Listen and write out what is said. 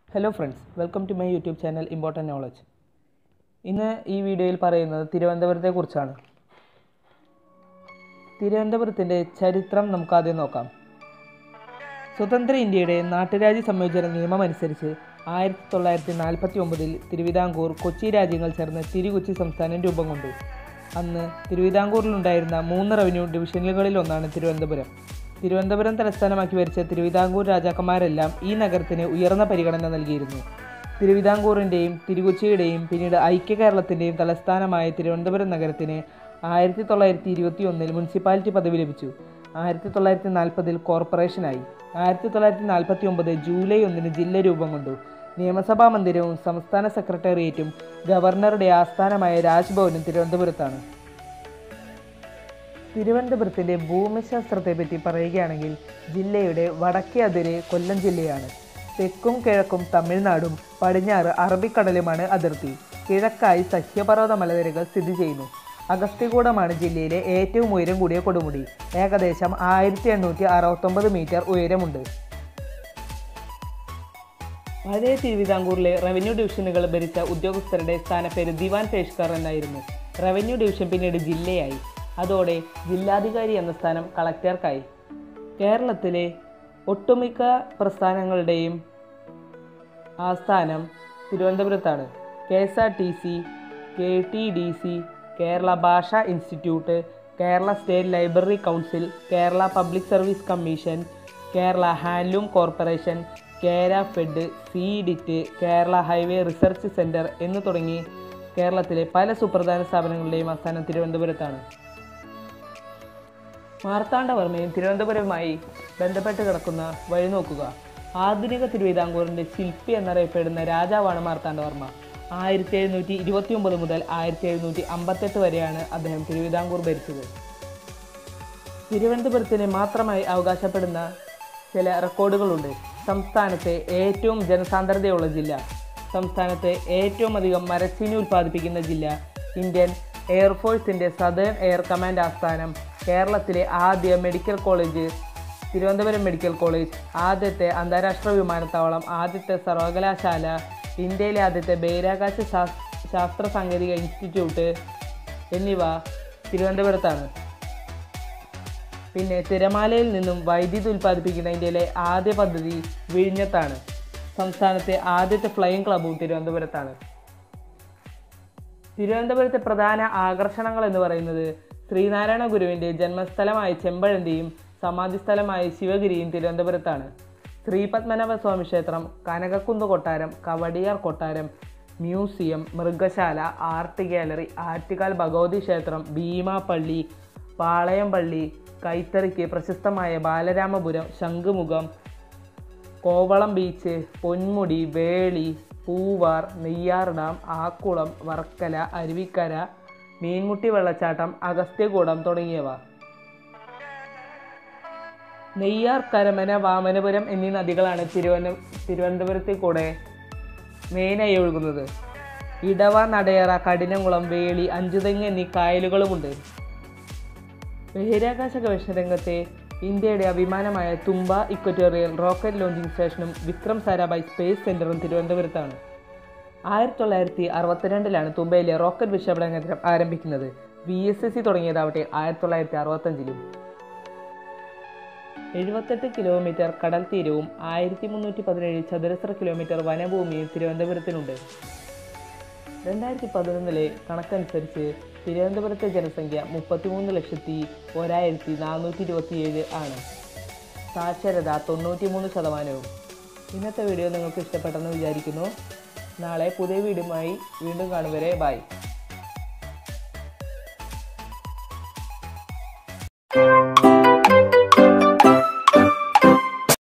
hello friends welcome to my YouTube channel important knowledge ഇന്ന് ഈ വീഡിയോയിൽ പറയുന്നത് തിരുവനന്തപുരത്തെക്കുറിച്ചാണ് തിരുവനന്തപുരത്തിൻ്റെ ചരിത്രം നമുക്ക് ആദ്യം നോക്കാം സ്വതന്ത്ര ഇന്ത്യയുടെ നാട്ടുരാജ്യ സംയോജന നിയമം അനുസരിച്ച് ആയിരത്തി തൊള്ളായിരത്തി നാൽപ്പത്തി ഒമ്പതിൽ തിരുവിതാംകൂർ കൊച്ചി രാജ്യങ്ങൾ ചേർന്ന് തിരുകൊച്ചി സംസ്ഥാനം രൂപം കൊണ്ടു അന്ന് തിരുവിതാംകൂറിലുണ്ടായിരുന്ന മൂന്ന് റവന്യൂ ഡിവിഷനുകളിൽ ഒന്നാണ് തിരുവനന്തപുരം തിരുവനന്തപുരം തലസ്ഥാനമാക്കി ഭരിച്ച തിരുവിതാംകൂർ രാജാക്കന്മാരെല്ലാം ഈ നഗരത്തിന് ഉയർന്ന പരിഗണന നൽകിയിരുന്നു തിരുവിതാംകൂറിൻ്റെയും തിരുകൊച്ചിയുടെയും പിന്നീട് ഐക്യ കേരളത്തിൻ്റെയും തലസ്ഥാനമായ തിരുവനന്തപുരം നഗരത്തിന് ആയിരത്തി തൊള്ളായിരത്തി ഇരുപത്തി ഒന്നിൽ മുനിസിപ്പാലിറ്റി പദവി ലഭിച്ചു ആയിരത്തി തൊള്ളായിരത്തി നാൽപ്പതിൽ കോർപ്പറേഷനായി ആയിരത്തി തൊള്ളായിരത്തി നാൽപ്പത്തി ഒമ്പത് ജൂലൈ ഒന്നിന് ജില്ല രൂപം കൊണ്ടു നിയമസഭാ മന്ദിരവും സംസ്ഥാന സെക്രട്ടേറിയറ്റും ഗവർണറുടെ ആസ്ഥാനമായ രാജ്ഭവനും തിരുവനന്തപുരത്താണ് തിരുവനന്തപുരത്തിൻ്റെ ഭൂമിശാസ്ത്രത്തെപ്പറ്റി പറയുകയാണെങ്കിൽ ജില്ലയുടെ വടക്കേ അതിര് കൊല്ലം ജില്ലയാണ് തെക്കും കിഴക്കും തമിഴ്നാടും പടിഞ്ഞാറ് അറബിക്കടലുമാണ് അതിർത്തി കിഴക്കായി സഹ്യപർവ്വത മലനിരകൾ സ്ഥിതി ചെയ്യുന്നു അഗസ്ത്യകൂടമാണ് ജില്ലയിലെ ഏറ്റവും ഉയരം കൂടിയ കൊടുമുടി ഏകദേശം ആയിരത്തി എണ്ണൂറ്റി അറുപത്തൊമ്പത് മീറ്റർ ഉയരമുണ്ട് പഴയ തിരുവിതാംകൂറിലെ റവന്യൂ ഡിവിഷനുകൾ ഭരിച്ച ഉദ്യോഗസ്ഥരുടെ സ്ഥാനപ്പേര് ദിവാൻ പേഷ്കർ എന്നായിരുന്നു റവന്യൂ ഡിവിഷൻ പിന്നീട് ജില്ലയായി അതോടെ ജില്ലാധികാരി എന്ന സ്ഥാനം കളക്ടർക്കായി കേരളത്തിലെ ഒട്ടുമിക്ക പ്രസ്ഥാനങ്ങളുടെയും ആസ്ഥാനം തിരുവനന്തപുരത്താണ് K S R T C K T D C Kerala Bhasha institute Kerala state library council Kerala public service commission Kerala handloom corporation Kerafed C DIT Kerala highway research centre എന്ന് തുടങ്ങി കേരളത്തിലെ പല സുപ്രധാന സ്ഥാപനങ്ങളുടെയും ആസ്ഥാനം തിരുവനന്തപുരത്താണ് മാർത്താണ്ഡവർമ്മയും തിരുവനന്തപുരവുമായി ബന്ധപ്പെട്ട് കിടക്കുന്ന വഴി നോക്കുക ആധുനിക തിരുവിതാംകൂറിൻ്റെ ശില്പി എന്നറിയപ്പെടുന്ന രാജാവാണ് മാർത്താണ്ഡവർമ്മ ആയിരത്തി എഴുന്നൂറ്റി ഇരുപത്തി ഒമ്പത് മുതൽ ആയിരത്തി എഴുന്നൂറ്റി അമ്പത്തെട്ട് വരെയാണ് അദ്ദേഹം തിരുവിതാംകൂർ ഭരിച്ചത് തിരുവനന്തപുരത്തിന് മാത്രമായി അവകാശപ്പെടുന്ന ചില റെക്കോർഡുകളുണ്ട് സംസ്ഥാനത്തെ ഏറ്റവും ജനസാന്ദ്രതയുള്ള ജില്ല സംസ്ഥാനത്തെ ഏറ്റവും അധികം മരച്ചീനി ഉൽപ്പാദിപ്പിക്കുന്ന ജില്ല ഇന്ത്യൻ എയർഫോഴ്സിൻ്റെ സദേൺ എയർ കമാൻഡ് ആസ്ഥാനം കേരളത്തിലെ ആദ്യ medical college Thiruvananthapuram medical college ആദ്യത്തെ അന്താരാഷ്ട്ര വിമാനത്താവളം ആദ്യത്തെ സർവകലാശാല ഇന്ത്യയിലെ ആദ്യത്തെ ബഹിരാകാശ ശാസ് ശാസ്ത്ര സാങ്കേതിക ഇൻസ്റ്റിറ്റ്യൂട്ട് എന്നിവ തിരുവനന്തപുരത്താണ് പിന്നെ തിരമാലയിൽ നിന്നും വൈദ്യുതി ഉൽപ്പാദിപ്പിക്കുന്ന ഇന്ത്യയിലെ ആദ്യ പദ്ധതി വിഴിഞ്ഞത്താണ് സംസ്ഥാനത്തെ ആദ്യത്തെ ഫ്ലൈയിങ് ക്ലബും തിരുവനന്തപുരത്താണ് തിരുവനന്തപുരത്തെ പ്രധാന ആകർഷണങ്ങൾ എന്ന് പറയുന്നത് ശ്രീനാരായണ ഗുരുവിൻ്റെ ജന്മസ്ഥലമായ ചെമ്പഴന്തിയും സമാധിസ്ഥലമായ ശിവഗിരിയും തിരുവനന്തപുരത്താണ് ശ്രീപത്മനാഭ സ്വാമി ക്ഷേത്രം കനകക്കുന്ന് കൊട്ടാരം കവടിയാർ കൊട്ടാരം മ്യൂസിയം മൃഗശാല ആർട്ട് ഗാലറി ആറ്റുകാൽ ഭഗവതി ക്ഷേത്രം ഭീമാപള്ളി പാളയംപള്ളി കൈത്തറിക്ക് പ്രശസ്തമായ ബാലരാമപുരം ശംഖുമുഖം കോവളം ബീച്ച് പൊന്മുടി വേളി പൂവാർ നെയ്യാർ ഡാം ആക്കുളം വർക്കല അരുവിക്കര മീൻമുട്ടി വെള്ളച്ചാട്ടം അഗസ്ത്യകൂടം തുടങ്ങിയവ നെയ്യാർ കരമന വാമനപുരം എന്നീ നദികളാണ് തിരുവന തിരുവനന്തപുരത്തിൽ കൂടെ മെയിനായി ഒഴുകുന്നത് ഇടവ നടയറ കഠിനംകുളം വേളി അഞ്ചുതെങ്ങ് എന്നീ കായലുകളുമുണ്ട് ബഹിരാകാശ ഗവേഷണ രംഗത്തെ ഇന്ത്യയുടെ അഭിമാനമായ തുമ്പ ഇക്വറ്റോറിയൽ റോക്കറ്റ് ലോഞ്ചിങ് സ്റ്റേഷനും വിക്രം സാരാഭായ് സ്പേസ് സെന്ററും തിരുവനന്തപുരത്താണ് ആയിരത്തി തൊള്ളായിരത്തി അറുപത്തിരണ്ടിലാണ് തുമ്പയിലെ റോക്കറ്റ് വിക്ഷേപണ കേന്ദ്രം ആരംഭിക്കുന്നത് വി എസ് എസ് സി തുടങ്ങിയതാവട്ടെ ആയിരത്തി തൊള്ളായിരത്തി അറുപത്തഞ്ചിലും എഴുപത്തെട്ട് കിലോമീറ്റർ കടൽ തീരവും ആയിരത്തി മുന്നൂറ്റി പതിനേഴ് ചതുരശ്ര കിലോമീറ്റർ വനഭൂമിയും തിരുവനന്തപുരത്തിനുണ്ട് രണ്ടായിരത്തി പതിനൊന്നിലെ കണക്കനുസരിച്ച് തിരുവനന്തപുരത്തെ ജനസംഖ്യ മുപ്പത്തിമൂന്ന് ലക്ഷത്തി ഒരായിരത്തി നാനൂറ്റി ഇരുപത്തിയേഴ് ആണ് സാക്ഷരത തൊണ്ണൂറ്റിമൂന്ന് ശതമാനവും ഇന്നത്തെ വീഡിയോ നിങ്ങൾക്ക് ഇഷ്ടപ്പെട്ടെന്ന് വിചാരിക്കുന്നു നാളെ പുതിയ വീഡിയോയുമായി വീണ്ടും കാണും വരെ ബൈ